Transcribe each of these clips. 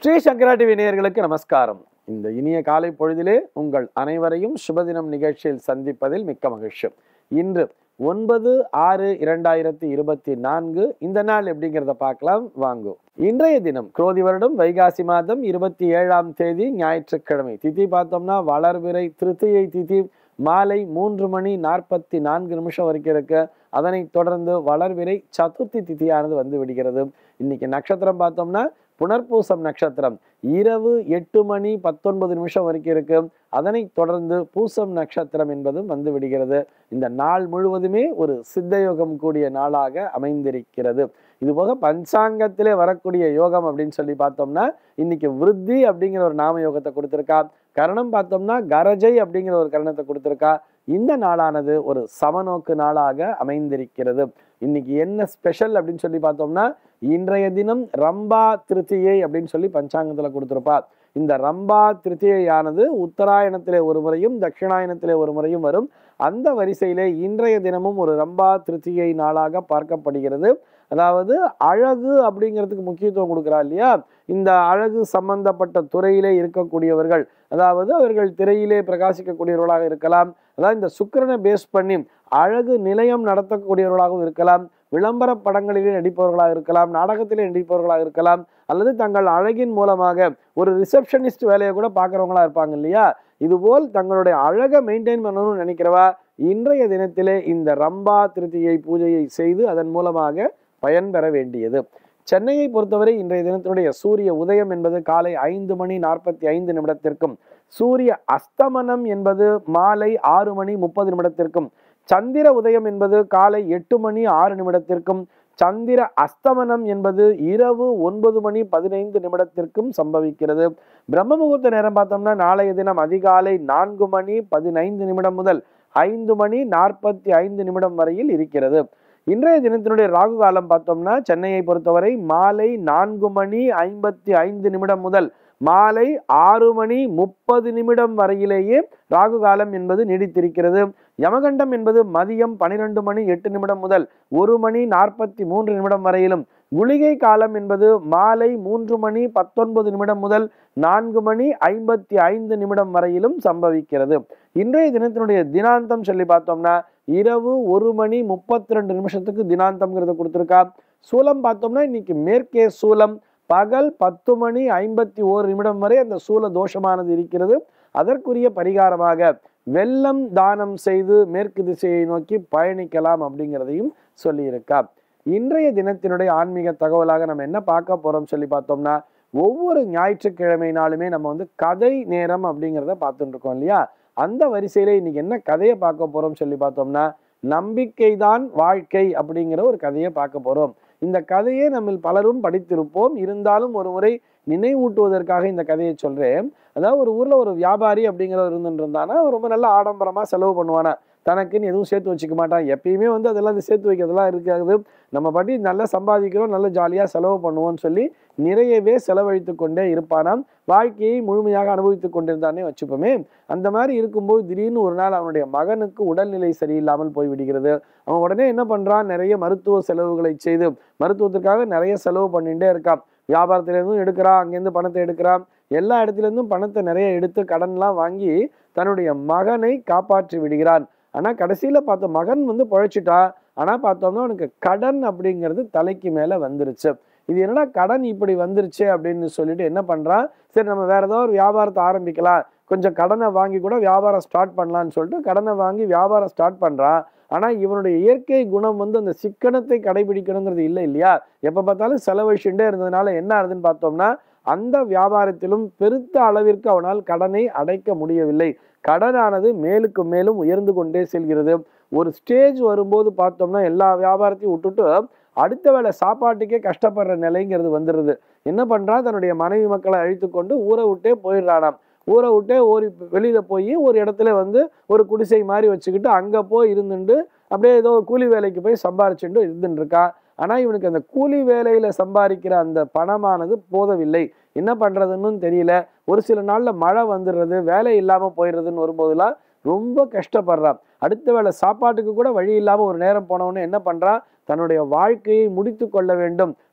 ஸ்ரீ சங்கரா TV நேயர்களுக்கு நமஸ்காரம் இந்த இனிய காலை பொழுதிலே உங்கள் அனைவரையும் சுபதினம் நிகழ்ச்சியில் சந்திப்பதில் மிக்க மகிழ்ச்சி இன்று ஒன்பது ஆறு இரண்டாயிரத்தி இருபத்தி நான்கு இந்த நாள் எப்படிங்கிறத பார்க்கலாம் வாங்கோ இன்றைய தினம் குரோதி வருடம் வைகாசி மாதம் இருபத்தி ஏழாம் தேதி ஞாயிற்றுக்கிழமை திதி பார்த்தோம்னா வளர்விரை திருத்தியை திதி மாலை மூன்று மணி நாற்பத்தி நான்கு நிமிஷம் வரைக்கும் இருக்கு அதனைத் தொடர்ந்து வளர்விரை சதுர்த்தி திதியானது வந்து விடுகிறது இன்னைக்கு நட்சத்திரம் பார்த்தோம்னா புனர்பூசம் நட்சத்திரம் இரவு எட்டு மணி பத்தொன்பது நிமிஷம் வரைக்கும் இருக்கு அதனைத் தொடர்ந்து பூசம் நட்சத்திரம் என்பதும் வந்து விடுகிறது இந்த நாள் முழுவதுமே ஒரு சித்தயோகம் கூடிய நாளாக அமைந்திருக்கிறது இது போக பஞ்சாங்கத்திலே வரக்கூடிய யோகம் அப்படின்னு சொல்லி பார்த்தோம்னா இன்னைக்கு விருத்தி அப்படிங்கிற ஒரு நாம யோகத்தை கொடுத்திருக்கா கரணம் பார்த்தோம்னா கரஜை அப்படிங்கிற ஒரு கரணத்தை கொடுத்திருக்கா இந்த நாளானது ஒரு சமநோக்கு நாளாக அமைந்திருக்கிறது இன்னைக்கு என்ன ஸ்பெஷல் அப்படின்னு சொல்லி பார்த்தோம்னா இன்றைய தினம் ரம்பா திருத்தியை அப்படின்னு சொல்லி பஞ்சாங்கத்துல கொடுத்திருப்பா இந்த ரம்பா திருத்தியானது உத்தராயணத்திலே ஒரு முறையும் தட்சிணாயனத்திலே ஒரு முறையும் வரும் அந்த வரிசையிலே இன்றைய தினமும் ஒரு ரம்பா திருத்தியை நாளாக பார்க்கப்படுகிறது அதாவது அழகு அப்படிங்கிறதுக்கு முக்கியத்துவம் கொடுக்குறா இல்லையா இந்த அழகு சம்பந்தப்பட்ட துறையிலே இருக்கக்கூடியவர்கள் அதாவது அவர்கள் திரையிலே பிரகாசிக்கக்கூடியவர்களாக இருக்கலாம் அதாவது இந்த சுக்கிரனை பேஸ் பண்ணி அழகு நிலையம் நடத்தக்கூடியவர்களாகவும் இருக்கலாம் விளம்பர படங்களிலே நடிப்பவர்களாக இருக்கலாம் நாடகத்திலே நடிப்பவர்களாக இருக்கலாம் அல்லது தங்கள் அழகின் மூலமாக ஒரு ரிசப்ஷனிஸ்ட் வேலையை கூட பார்க்குறவங்களா இருப்பாங்க இல்லையா இதுபோல் தங்களுடைய அழகை மெயின்டைன் பண்ணணும்னு நினைக்கிறவா இன்றைய தினத்திலே இந்த ரம்பா திருத்தியை பூஜையை செய்து அதன் மூலமாக பயன் பெற வேண்டியது சென்னையை பொறுத்தவரை இன்றைய தினத்தினுடைய சூரிய உதயம் என்பது காலை ஐந்து மணி நாற்பத்தி ஐந்து நிமிடத்திற்கும் சூரிய அஸ்தமனம் என்பது மாலை ஆறு மணி முப்பது நிமிடத்திற்கும் சந்திர உதயம் என்பது காலை எட்டு மணி ஆறு நிமிடத்திற்கும் சந்திர அஸ்தமனம் என்பது இரவு ஒன்பது மணி பதினைந்து நிமிடத்திற்கும் சம்பவிக்கிறது பிரம்ம முகூர்த்த நேரம் பார்த்தோம்னா நாளைய தினம் அதிகாலை நான்கு மணி பதினைந்து நிமிடம் முதல் ஐந்து மணி நாற்பத்தி ஐந்து நிமிடம் வரையில் இருக்கிறது இன்றைய தினத்தினுடைய ராகு காலம் பார்த்தோம்னா சென்னையை பொறுத்தவரை மாலை நான்கு மணி ஐம்பத்தி ஐந்து நிமிடம் முதல் மாலை ஆறு மணி முப்பது நிமிடம் வரையிலேயே ராகு காலம் என்பது நீடித்திருக்கிறது யமகண்டம் என்பது மதியம் பனிரெண்டு மணி எட்டு நிமிடம் முதல் ஒரு மணி நாற்பத்தி மூன்று நிமிடம் வரையிலும் குளிகை காலம் என்பது மாலை மூன்று மணி பத்தொன்பது நிமிடம் முதல் நான்கு மணி ஐம்பத்தி ஐந்து நிமிடம் வரையிலும் சம்பவிக்கிறது இன்றைய தினத்தினுடைய தினாந்தம் சொல்லி பார்த்தோம்னா இரவு ஒரு மணி முப்பத்தி ரெண்டு நிமிஷத்துக்கு தினாந்தம்ங்கிறத கொடுத்துருக்கா சூலம் பார்த்தோம்னா இன்னைக்கு மேற்கே சூலம் பகல் பத்து மணி ஐம்பத்தி ஓரு நிமிடம் வரை அந்த சூல தோஷமானது இருக்கிறது அதற்குரிய பரிகாரமாக வெள்ளம் தானம் செய்து மேற்கு திசையை நோக்கி பயணிக்கலாம் அப்படிங்கிறதையும் சொல்லியிருக்கா இன்றைய தினத்தினுடைய ஆன்மீக தகவலாக நம்ம என்ன பார்க்க போறோம் சொல்லி பார்த்தோம்னா ஒவ்வொரு ஞாயிற்றுக்கிழமை நாளுமே நம்ம வந்து கதை நேரம் அப்படிங்கிறத பார்த்துட்டு இருக்கோம் இல்லையா அந்த வரிசையில இன்னைக்கு என்ன கதையை பார்க்க போறோம் சொல்லி பார்த்தோம்னா நம்பிக்கைதான் வாழ்க்கை அப்படிங்கிற ஒரு கதையை பார்க்க போறோம் இந்த கதையை நம்ம பலரும் படித்திருப்போம் இருந்தாலும் ஒரு முறை நினைவூட்டுவதற்காக இந்த கதையை சொல்றேன் அதாவது ஒரு ஊர்ல ஒரு வியாபாரி அப்படிங்கிறவர் இருந்துட்டு இருந்தானா அவன் ரொம்ப நல்ல ஆடம்பரமா செலவு பண்ணுவானா தனக்குன்னு எதுவும் சேர்த்து வச்சுக்க மாட்டான் எப்பயுமே வந்து அதெல்லாம் இந்த சேர்த்து வைக்கிறதெல்லாம் இருக்காது நம்ம படி நல்லா சம்பாதிக்கிறோம் நல்ல ஜாலியாக செலவு பண்ணுவோம்னு சொல்லி நிறையவே செலவழித்து கொண்டே இருப்பானாம் வாழ்க்கையை முழுமையாக அனுபவித்து கொண்டிருந்தானே வச்சுப்போமே அந்த மாதிரி இருக்கும்போது திடீர்னு ஒரு நாள் அவனுடைய மகனுக்கு உடல்நிலை சரியில்லாமல் போய் விடுகிறது அவன் உடனே என்ன பண்றான் நிறைய மருத்துவ செலவுகளை செய்து மருத்துவத்திற்காக நிறைய செலவு பண்ணிட்டே இருக்கான் வியாபாரத்திலேருந்தும் எடுக்கிறான் அங்கேருந்து பணத்தை எடுக்கிறான் எல்லா இடத்துலேருந்தும் பணத்தை நிறைய எடுத்து கடன்லாம் வாங்கி தன்னுடைய மகனை காப்பாற்றி விடுகிறான் ஆனா கடைசியில பார்த்த மகன் வந்து பழைச்சிட்டா ஆனா பார்த்தோம்னா அவனுக்கு கடன் அப்படிங்கிறது தலைக்கு மேல வந்துருச்சு இது என்னடா கடன் இப்படி வந்துருச்சு அப்படின்னு சொல்லிட்டு என்ன பண்றான் சரி நம்ம வேற ஏதோ ஒரு வியாபாரத்தை ஆரம்பிக்கலாம் கொஞ்சம் கடனை வாங்கி கூட வியாபாரம் ஸ்டார்ட் பண்ணலாம்னு சொல்லிட்டு கடனை வாங்கி வியாபாரம் ஸ்டார்ட் பண்றான் ஆனா இவனுடைய இயற்கை குணம் வந்து அந்த சிக்கனத்தை கடைபிடிக்கணுங்கிறது இல்லை இல்லையா எப்ப பார்த்தாலும் செலவழிச்சுட்டே இருந்ததுனால என்ன ஆகுதுன்னு பார்த்தோம்னா அந்த வியாபாரத்திலும் பெருத்த அளவிற்கு அவனால் கடனை அடைக்க முடியவில்லை கடனானது மேலுக்கு மேலும் உயர்ந்து கொண்டே செல்கிறது ஒரு ஸ்டேஜ் வரும்போது பார்த்தோம்னா எல்லா வியாபாரத்தையும் விட்டுட்டு அடுத்த வேளை சாப்பாட்டுக்கே கஷ்டப்படுற நிலைங்கிறது வந்துடுது என்ன பண்றான் தன்னுடைய மனைவி மக்களை அழித்து கொண்டு ஊரை விட்டே போயிடுறானாம் ஊரை விட்டே ஓடி வெளியில போய் ஒரு இடத்துல வந்து ஒரு குடிசை மாதிரி வச்சுக்கிட்டு அங்க போய் இருந்துட்டு அப்படியே ஏதோ கூலி வேலைக்கு போய் சம்பாரிச்சுட்டு இருந்துட்டு இருக்கான் ஆனா இவனுக்கு அந்த கூலி வேலையில சம்பாதிக்கிற அந்த பணமானது போதவில்லை என்ன பண்றதுன்னு தெரியல ஒரு சில நாள்ல மழை வந்துடுறது வேலை இல்லாம போயிடுறதுன்னு வரும்போதெல்லாம் ரொம்ப கஷ்டப்படுறான் அடுத்த வேளை சாப்பாட்டுக்கு கூட வழி இல்லாம ஒரு நேரம் போனவொடனே என்ன பண்றான் தன்னுடைய வாழ்க்கையை முடித்து கொள்ள வேண்டும்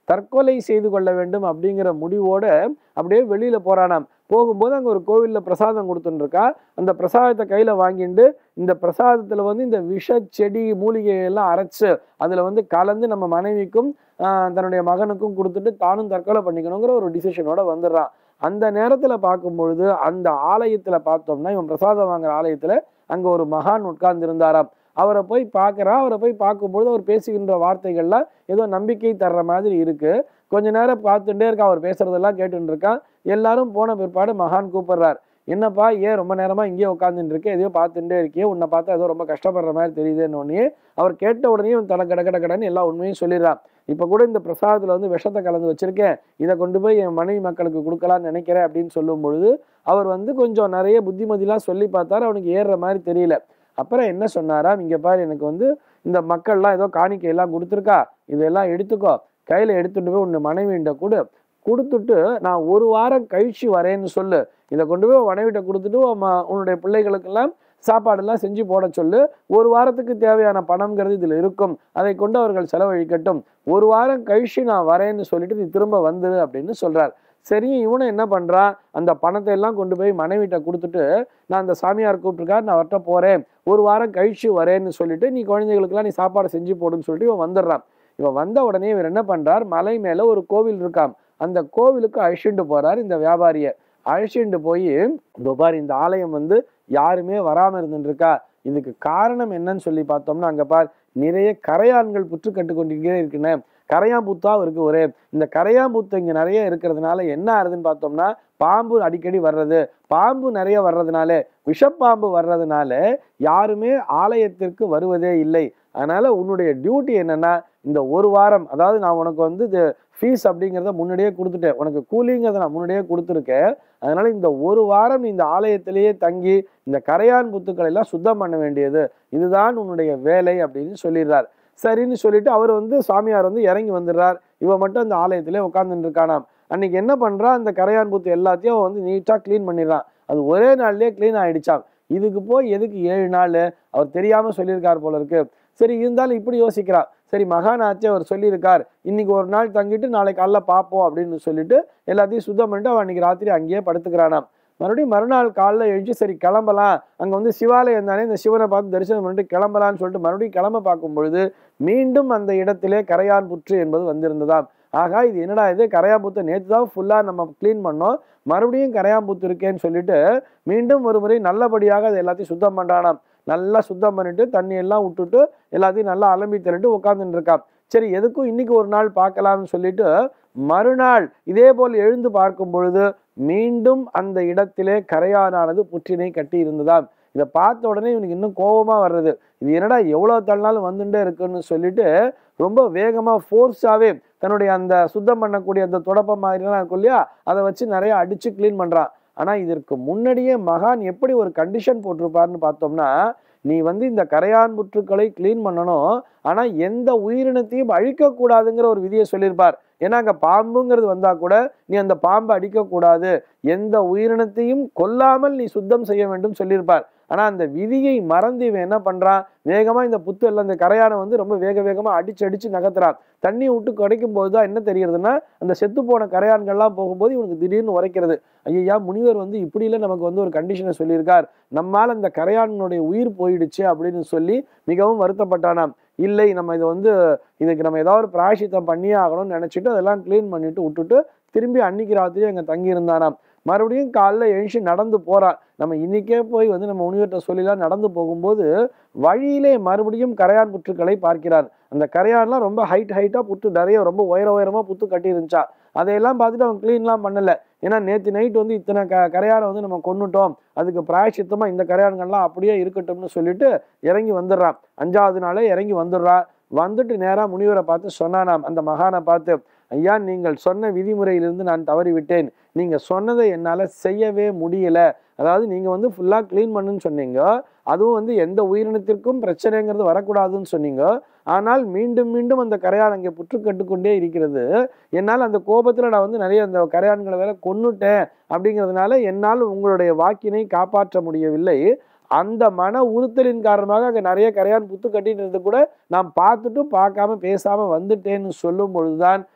தற்கொலை செய்து கொள்ள வேண்டும் அப்படிங்கிற முடிவோட அப்படியே வெளியில போறானாம் போகும்போது அங்க ஒரு கோவில்ல பிரசாதம் கொடுத்துருக்கா அந்த பிரசாதத்தை கையில வாங்கிட்டு இந்த பிரசாதத்துல வந்து இந்த விஷ செடி மூலிகை எல்லாம் அரைச்சு அதுல வந்து கலந்து நம்ம மனைவிக்கும் ஆஹ் தன்னுடைய மகனுக்கும் கொடுத்துட்டு தானும் தற்கொலை பண்ணிக்கணுங்கிற ஒரு டிசிஷனோட வந்துடுறான் அந்த நேரத்துல பார்க்கும் பொழுது அந்த ஆலயத்துல பார்த்தோம்னா இவன் பிரசாதம் வாங்குற ஆலயத்துல அங்க ஒரு மகான் உட்கார்ந்து இருந்தாராம் அவரை போய் பார்க்கறா அவரை போய் பார்க்கும்பொழுது அவர் பேசுகின்ற வார்த்தைகள்லாம் ஏதோ நம்பிக்கை தர்ற மாதிரி இருக்கு கொஞ்ச நேரம் பார்த்துட்டே இருக்கா அவர் பேசுறதெல்லாம் கேட்டுட்டு இருக்கான் எல்லாரும் போன பிற்பாடு மகான் கூப்பிடுறார் என்னப்பா ஏன் ரொம்ப நேரமா இங்கேயே உட்காந்துட்டு இருக்க எதையோ பார்த்துட்டே இருக்கியே உன்னை பார்த்தா ஏதோ ரொம்ப கஷ்டப்படுற மாதிரி தெரியுதுன்னு உடனே அவர் கேட்ட உடனே இவன் தலை கட கட கடன்னு எல்லா உண்மையும் சொல்லிடுறான் இப்போ கூட இந்த பிரசாதத்துல வந்து விஷத்தை கலந்து வச்சிருக்கேன் இதை கொண்டு போய் என் மனைவி மக்களுக்கு கொடுக்கலாம்னு நினைக்கிறேன் அப்படின்னு சொல்லும் பொழுது அவர் வந்து கொஞ்சம் நிறைய புத்திமதிலாம் சொல்லி பார்த்தாரு அவனுக்கு ஏறுற மாதிரி தெரியல அப்புறம் என்ன சொன்னாராம் இங்க பாரு எனக்கு வந்து இந்த மக்கள்லாம் ஏதோ காணிக்கை எல்லாம் கொடுத்துருக்கா இதெல்லாம் எடுத்துக்கோ கையில எடுத்துட்டு போய் உன்னை மனைவிண்ட கொடு கொடுத்துட்டு நான் ஒரு வாரம் கழிச்சு வரேன்னு சொல்லு இதை கொண்டு போய் உன் மனைவிட்ட கொடுத்துட்டு உன் ம- உன்னுடைய பிள்ளைகளுக்கெல்லாம் சாப்பாடெல்லாம் செஞ்சு போட சொல்லு ஒரு வாரத்துக்கு தேவையான பணம்ங்கிறது இதில் இருக்கும் அதை கொண்டு அவர்கள் செலவழிக்கட்டும் ஒரு வாரம் கழிச்சு நான் வரேன்னு சொல்லிட்டு நீ திரும்ப வந்துரு அப்படின்னு சொல்றார் சரி இவனும் என்ன பண்றான் அந்த பணத்தை எல்லாம் கொண்டு போய் மனைவிட்ட கொடுத்துட்டு நான் அந்த சாமியார் கூப்பிட்டுருக்கார் நான் அவர்கிட்ட போறேன் ஒரு வாரம் கழிச்சு வரேன்னு சொல்லிட்டு நீ குழந்தைகளுக்கெல்லாம் நீ சாப்பாடு செஞ்சு போடுன்னு சொல்லிட்டு இவன் வந்துடுறான் இவன் வந்த உடனே இவர் என்ன பண்றார் மலை மேல ஒரு கோவில் இருக்காம் அந்த கோவிலுக்கு அழிச்சுட்டு போறார் இந்த வியாபாரிய அழிச்சுட்டு போய் இதோ பாரு இந்த ஆலயம் வந்து யாருமே வராம இருந்துட்டு இருக்கா இதுக்கு காரணம் என்னன்னு சொல்லி பார்த்தோம்னா அங்க பார் நிறைய கரையான்கள் புற்று கட்டு கொண்டிருக்கே இருக்குன்னு கரையாம்பூத்தா இருக்கு ஒரே இந்த கரையாம்பூத்து இங்க நிறைய இருக்கிறதுனால என்ன ஆகுதுன்னு பார்த்தோம்னா பாம்பு அடிக்கடி வர்றது பாம்பு நிறைய வர்றதுனால விஷப்பாம்பு வர்றதுனால யாருமே ஆலயத்திற்கு வருவதே இல்லை அதனால உன்னுடைய டியூட்டி என்னன்னா இந்த ஒரு வாரம் அதாவது நான் உனக்கு வந்து இது ஃபீஸ் அப்படிங்கிறத முன்னாடியே கொடுத்துட்டேன் உனக்கு கூலிங்கிறத நான் முன்னாடியே கொடுத்துருக்கேன் அதனால இந்த ஒரு வாரம் நீ இந்த ஆலயத்திலேயே தங்கி இந்த கரையான் புத்துக்களை எல்லாம் சுத்தம் பண்ண வேண்டியது இதுதான் உன்னுடைய வேலை அப்படின்னு சொல்லிடுறார் சரின்னு சொல்லிட்டு அவர் வந்து சாமியார் வந்து இறங்கி வந்துடுறார் இவன் மட்டும் அந்த ஆலயத்திலே உட்காந்துட்டு இருக்கானாம் அன்னைக்கு என்ன பண்றான் அந்த கரையான் புத்து எல்லாத்தையும் அவன் வந்து நீட்டா க்ளீன் பண்ணிடுறான் அது ஒரே நாள்லயே க்ளீன் ஆயிடுச்சாம் இதுக்கு போய் எதுக்கு ஏழு நாள் அவர் தெரியாம சொல்லியிருக்கார் போல இருக்கு சரி இருந்தாலும் இப்படி யோசிக்கிறா சரி மகானாச்சே அவர் சொல்லியிருக்கார் இன்னைக்கு ஒரு நாள் தங்கிட்டு நாளைக்கு காலைல பார்ப்போம் அப்படின்னு சொல்லிட்டு எல்லாத்தையும் சுத்தம் பண்ணிட்டு அவன் அன்னைக்கு ராத்திரி அங்கேயே படுத்துக்கிறானாம் மறுபடியும் மறுநாள் காலைல எழுந்து சரி கிளம்பலாம் அங்க வந்து சிவாலயம் தானே இந்த சிவனை பார்த்து தரிசனம் பண்ணிட்டு கிளம்பலாம்னு சொல்லிட்டு மறுபடியும் கிளம்ப பார்க்கும் பொழுது மீண்டும் அந்த இடத்திலே கரையான் புற்று என்பது வந்திருந்ததாம் ஆகா இது என்னடா இது கரையாம்பூத்தை நேற்று தான் ஃபுல்லாக நம்ம க்ளீன் பண்ணோம் மறுபடியும் கரையாம்பூத்து இருக்கேன்னு சொல்லிட்டு மீண்டும் ஒரு முறை நல்லபடியாக அதை எல்லாத்தையும் சுத்தம் பண்றானாம் நல்லா சுத்தம் பண்ணிட்டு தண்ணி எல்லாம் விட்டுட்டு எல்லாத்தையும் நல்லா அலம்பி தள்ளிட்டு உட்காந்துட்டு இருக்கான் சரி எதுக்கும் இன்னைக்கு ஒரு நாள் பார்க்கலாம்னு சொல்லிட்டு மறுநாள் இதே போல் எழுந்து பார்க்கும் பொழுது மீண்டும் அந்த இடத்திலே கரையானானது புற்றினை கட்டி இருந்ததாம் இதை பார்த்த உடனே இவனுக்கு இன்னும் கோபமா வர்றது இது என்னடா எவ்வளவு தள்ளினாலும் வந்துட்டே இருக்குன்னு சொல்லிட்டு ரொம்ப வேகமா ஃபோர்ஸாவே தன்னுடைய அந்த சுத்தம் பண்ணக்கூடிய அந்த தொடப்பம் மாதிரிலாம் இருக்கும் இல்லையா அதை வச்சு நிறைய அடிச்சு க்ளீன் பண்றான் ஆனா இதற்கு முன்னாடியே மகான் எப்படி ஒரு கண்டிஷன் போட்டிருப்பாருன்னு பார்த்தோம்னா நீ வந்து இந்த கரையான் புற்றுக்களை க்ளீன் பண்ணணும் ஆனா எந்த உயிரினத்தையும் அழிக்கக்கூடாதுங்கிற ஒரு விதியை சொல்லியிருப்பார் ஏன்னா அங்க பாம்புங்கிறது வந்தா கூட நீ அந்த பாம்பை அடிக்கக்கூடாது எந்த உயிரினத்தையும் கொல்லாமல் நீ சுத்தம் செய்ய வேண்டும் சொல்லியிருப்பார் ஆனா அந்த விதியை மறந்து இவன் என்ன பண்றான் வேகமா இந்த புத்து எல்லாம் இந்த கரையானை வந்து ரொம்ப வேக வேகமா அடிச்சு அடிச்சு நகர்த்துறான் தண்ணி விட்டு குறைக்கும் போது தான் என்ன தெரியுதுன்னா அந்த செத்து போன கரையான்கள்லாம் போகும்போது இவனுக்கு திடீர்னு உரைக்கிறது ஐயா முனிவர் வந்து இப்படி இல்லை நமக்கு வந்து ஒரு கண்டிஷனை சொல்லியிருக்கார் நம்மால் அந்த கரையானுடைய உயிர் போயிடுச்சு அப்படின்னு சொல்லி மிகவும் வருத்தப்பட்டானாம் இல்லை நம்ம இதை வந்து இதுக்கு நம்ம ஏதாவது ஒரு பிராயசித்தம் பண்ணியே ஆகணும்னு நினைச்சிட்டு அதெல்லாம் க்ளீன் பண்ணிட்டு விட்டுட்டு திரும்பி அன்னைக்கு ராத்திரி அங்கே தங்கி இருந்தானாம் மறுபடியும் காலைல எழுந்து நடந்து போறான் நம்ம இன்னைக்கே போய் வந்து நம்ம முனிவர்கிட்ட சொல்லிலாம் நடந்து போகும்போது வழியிலே மறுபடியும் கரையான் புற்றுக்களை பார்க்கிறார் அந்த கரையான்லாம் ரொம்ப ஹைட் ஹைட்டா புத்து நிறைய ரொம்ப உயர உயரமா புத்து கட்டி இருந்துச்சா அதையெல்லாம் பார்த்துட்டு அவன் க்ளீன்லாம் பண்ணல ஏன்னா நேற்று நைட் வந்து இத்தனை க கரையானை வந்து நம்ம கொன்னுட்டோம் அதுக்கு பிராயச்சித்தமா இந்த கரையான்கள்லாம் அப்படியே இருக்கட்டும்னு சொல்லிட்டு இறங்கி வந்துடுறான் அஞ்சாவது நாளே இறங்கி வந்துடுறான் வந்துட்டு நேரா முனிவரை பார்த்து சொன்னானாம் அந்த மகானை பார்த்து ஐயா நீங்கள் சொன்ன விதிமுறையிலிருந்து நான் தவறிவிட்டேன் நீங்க சொன்னதை என்னால செய்யவே முடியல அதாவது நீங்க வந்து ஃபுல்லா க்ளீன் பண்ணுன்னு சொன்னீங்க அதுவும் வந்து எந்த உயிரினத்திற்கும் பிரச்சனைங்கிறது வரக்கூடாதுன்னு சொன்னீங்க ஆனால் மீண்டும் மீண்டும் அந்த கரையான் அங்கே புற்று கட்டுக்கொண்டே இருக்கிறது என்னால் அந்த கோபத்துல நான் வந்து நிறைய அந்த கரையான்களை வேற கொன்னுட்டேன் அப்படிங்கிறதுனால என்னால் உங்களுடைய வாக்கினை காப்பாற்ற முடியவில்லை அந்த மன உறுத்தலின் காரணமாக அங்கே நிறைய கரையான் புத்து கட்டிட்டு கூட நான் பார்த்துட்டும் பார்க்காம பேசாம வந்துட்டேன்னு சொல்லும் பொழுதுதான்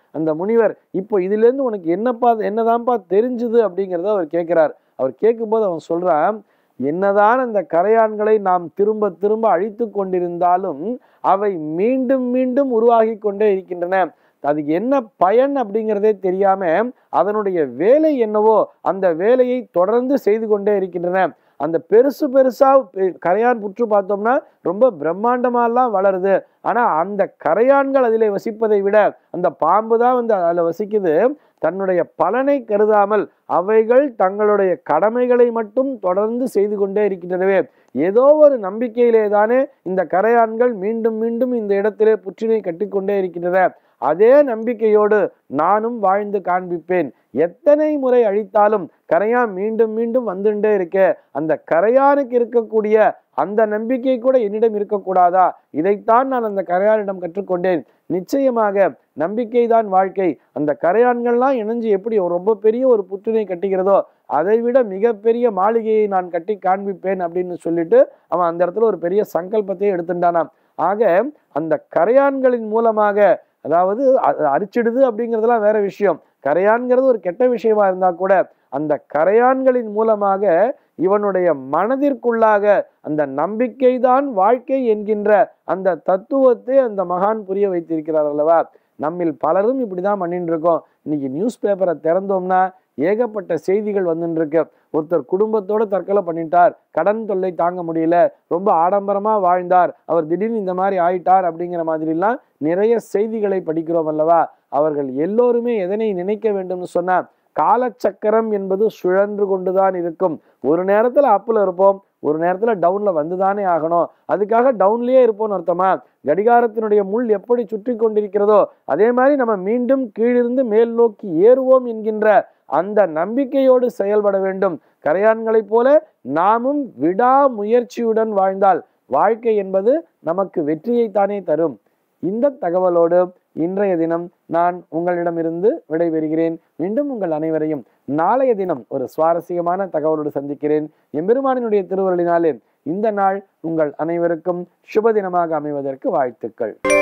அந்த முனிவர் இப்போ இதுல இருந்து உனக்கு என்னப்பா என்னதான்ப்பா தெரிஞ்சுது அப்படிங்கிறத அவர் கேட்கிறார் அவர் கேட்கும்போது அவன் சொல்றான் என்னதான் அந்த கரையான்களை நாம் திரும்ப திரும்ப அழித்து கொண்டிருந்தாலும் அவை மீண்டும் மீண்டும் உருவாகி கொண்டே இருக்கின்றன அதுக்கு என்ன பயன் அப்படிங்கிறதே தெரியாம அதனுடைய வேலை என்னவோ அந்த வேலையை தொடர்ந்து செய்து கொண்டே இருக்கின்றன அந்த பெருசு பெருசா பெ- கரையான் புற்று பார்த்தோம்னா ரொம்ப பிரம்மாண்டமாலாம் வளருது ஆனா அந்த கரையான்கள் அதிலே வசிப்பதை விட அந்த பாம்பு தான் வந்து அதில் வசிக்குது தன்னுடைய பலனை கருதாமல் அவைகள் தங்களுடைய கடமைகளை மட்டும் தொடர்ந்து செய்து கொண்டே இருக்கின்றனவே ஏதோ ஒரு நம்பிக்கையிலே தானே இந்த கரையான்கள் மீண்டும் மீண்டும் இந்த இடத்திலே புற்றினை கட்டிக்கொண்டே இருக்கின்றன அதே நம்பிக்கையோடு நானும் வாழ்ந்து காண்பிப்பேன் எத்தனை முறை அழித்தாலும் கரையான் மீண்டும் மீண்டும் வந்துட்டே இருக்க அந்த கரையானுக்கு இருக்கக்கூடிய அந்த நம்பிக்கை கூட என்னிடம் இருக்கக்கூடாதா இதைத்தான் நான் அந்த கரையானிடம் கற்றுக்கொண்டேன் நிச்சயமாக நம்பிக்கைதான் வாழ்க்கை அந்த கரையான்கள்லாம் இணைஞ்சு எப்படி ஒரு ரொம்ப பெரிய ஒரு புற்றினை கட்டுகிறதோ அதை விட மிகப்பெரிய மாளிகையை நான் கட்டி காண்பிப்பேன் அப்படின்னு சொல்லிட்டு அவன் அந்த இடத்துல ஒரு பெரிய சங்கல்பத்தையே எடுத்துட்டானாம் ஆக அந்த கரையான்களின் மூலமாக அதாவது அ- அரிச்சிடுது அப்படிங்கிறதுலாம் வேற விஷயம் கரையான்கிறது ஒரு கெட்ட விஷயமா இருந்தா கூட அந்த கரையான்களின் மூலமாக இவனுடைய மனதிற்குள்ளாக அந்த நம்பிக்கைதான் வாழ்க்கை என்கின்ற அந்த தத்துவத்தை அந்த மகான் புரிய வைத்திருக்கிறார் அல்லவா நம்மில் பலரும் இப்படிதான் பண்ணிட்டு இருக்கோம் இன்னைக்கு நியூஸ் பேப்பரை திறந்தோம்னா ஏகப்பட்ட செய்திகள் வந்துட்டு இருக்கு ஒருத்தர் குடும்பத்தோட தற்கொலை பண்ணிட்டார் கடன் தொல்லை தாங்க முடியல ரொம்ப ஆடம்பரமா வாழ்ந்தார் அவர் திடீர்னு இந்த மாதிரி ஆயிட்டார் அப்படிங்கிற மாதிரிலாம் நிறைய செய்திகளை படிக்கிறோம் அல்லவா அவர்கள் எல்லோருமே எதனை நினைக்க வேண்டும்னு சொன்னா காலச்சக்கரம் என்பது சுழன்று கொண்டுதான் இருக்கும் ஒரு நேரத்துல அப்புல இருப்போம் ஒரு நேரத்துல டவுன்ல வந்துதானே ஆகணும் அதுக்காக டவுன்லயே இருப்போம்னு அர்த்தமா கடிகாரத்தினுடைய முள் எப்படி சுற்றி கொண்டிருக்கிறதோ அதே மாதிரி நம்ம மீண்டும் கீழிருந்து மேல் நோக்கி ஏறுவோம் என்கின்ற அந்த நம்பிக்கையோடு செயல்பட வேண்டும் கரையான்களைப் போல நாமும் விடாமுயற்சியுடன் வாழ்ந்தால் வாழ்க்கை என்பது நமக்கு வெற்றியைத்தானே தரும் இந்த தகவலோடு இன்றைய தினம் நான் உங்களிடமிருந்து விடைபெறுகிறேன் மீண்டும் உங்கள் அனைவரையும் நாளைய தினம் ஒரு சுவாரஸ்யமான தகவலோடு சந்திக்கிறேன் எம்பெருமானினுடைய திருவருளினாலே இந்த நாள் உங்கள் அனைவருக்கும் சுப தினமாக அமைவதற்கு வாழ்த்துக்கள்